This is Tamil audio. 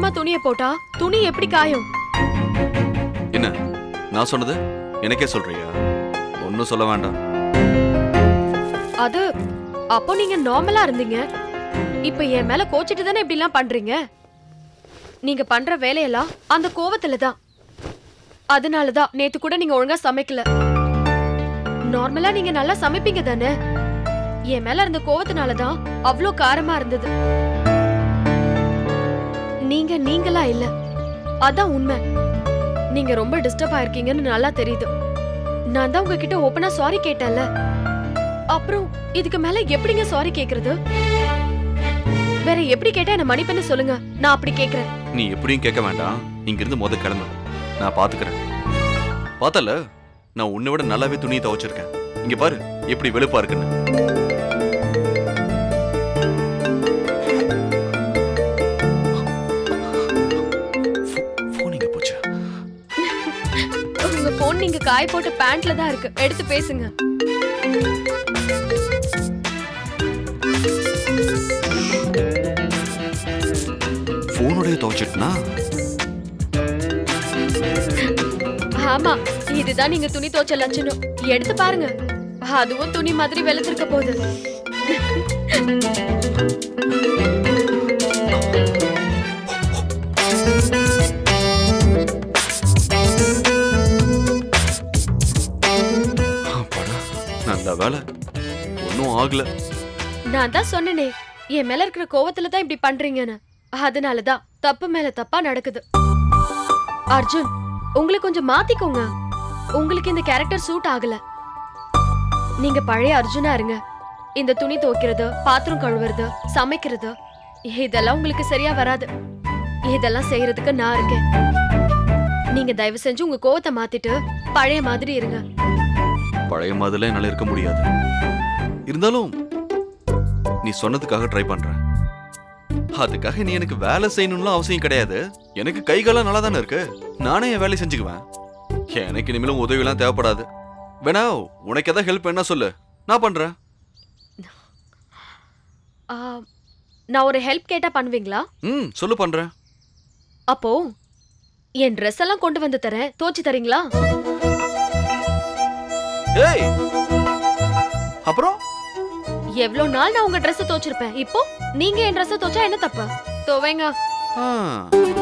வேகமா துணியை போட்டா துணி எப்படி காயும் என்ன நான் சொன்னது எனக்கே சொல்றியா ஒன்னும் சொல்ல வேண்டாம் அது அப்போ நீங்க நார்மலா இருந்தீங்க இப்ப என் மேல கோச்சிட்டு தானே இப்படி எல்லாம் பண்றீங்க நீங்க பண்ற வேலையெல்லாம் அந்த கோவத்துல தான் அதனாலதான் நேத்து கூட நீங்க ஒழுங்கா சமைக்கல நார்மலா நீங்க நல்லா சமைப்பீங்க தானே என் மேல இருந்த கோவத்தினால தான் அவ்வளோ காரமா இருந்தது நீங்க நீங்களா இல்ல அதான் உண்மை நீங்க ரொம்ப டிஸ்டர்ப் ஆயிருக்கீங்கன்னு நல்லா தெரியுது நான் தான் உங்ககிட்ட ஓப்பனா சாரி கேட்டேன்ல அப்புறம் இதுக்கு மேல எப்படிங்க சாரி கேக்குறது வேற எப்படி கேட்டா என்ன மன்னிப்புன்னு சொல்லுங்க நான் அப்படி கேக்குறேன் நீ எப்படியும் கேட்க வேண்டாம் இங்கிருந்து முத கிளம்பு நான் பாத்துக்கிறேன் பார்த்தல நான் உன்னை விட நல்லாவே துணியை துவைச்சிருக்கேன் இங்க பாரு எப்படி வெளுப்பா இருக்குன்னு ஃபோ- phone எங்க போச்சு உங்க போன் நீங்க காய போட்ட பேண்ட்ல தான் இருக்கு எடுத்து பேசுங்க போனுடைய துவைச்சிட்டுனா ஆமா இதுதான் நீங்க துணி துவைச்ச லட்சணம் எடுத்து பாருங்க அதுவும் துணி மாதிரி வெளுத்திருக்க போகுது அப்பாடா நல்ல வேலை ஒன்றும் ஆகல நான் தான் சொன்னேனே என் மேல இருக்கிற கோவத்துல தான் இப்படி பண்றீங்கன்னு அதனாலதான் தப்பு மேல தப்பா நடக்குது அர்ஜுன் உங்களை கொஞ்சம் மாத்திக்கோங்க உங்களுக்கு இந்த கேரக்டர் சூட் ஆகல நீங்க பழைய அர்ஜுனா இருங்க இந்த துணி துவைக்கிறது பாத்திரம் கழுவுறது சமைக்கிறது இதெல்லாம் உங்களுக்கு சரியா வராது இதெல்லாம் செய்யறதுக்கு நான் இருக்கேன் நீங்க தயவு செஞ்சு உங்க கோவத்தை மாத்திட்டு பழைய மாதிரி இருங்க பழைய மாதிரிலாம் என்னால இருக்க முடியாது இருந்தாலும் நீ சொன்னதுக்காக ட்ரை பண்றேன் அதுக்காக நீ எனக்கு வேலை செய்யணும்லாம் அவசியம் கிடையாது எனக்கு கை காலம் நல்லா தானே இருக்கு நானே என் வேலையை செஞ்சுக்குவேன் எனக்கு இனிமேலும் உதவிலாம் தேவைப்படாது வேணா உனக்கு எதாவது ஹெல்ப் என்ன சொல்லு நான் பண்றேன் ஆ, நான் ஒரு ஹெல்ப் கேட்டா பண்ணுவீங்களா ம் சொல்லு பண்றேன் அப்போ என் ட்ரெஸ் எல்லாம் கொண்டு வந்து தரேன் தோச்சி தரீங்களா ஏய் அப்புறம் எவ்வளவு நாள் நான் உங்க Dress தோச்சிருப்பேன் இப்போ நீங்க என் Dress தோச்சா என்ன தப்பு துவைங்க ஆ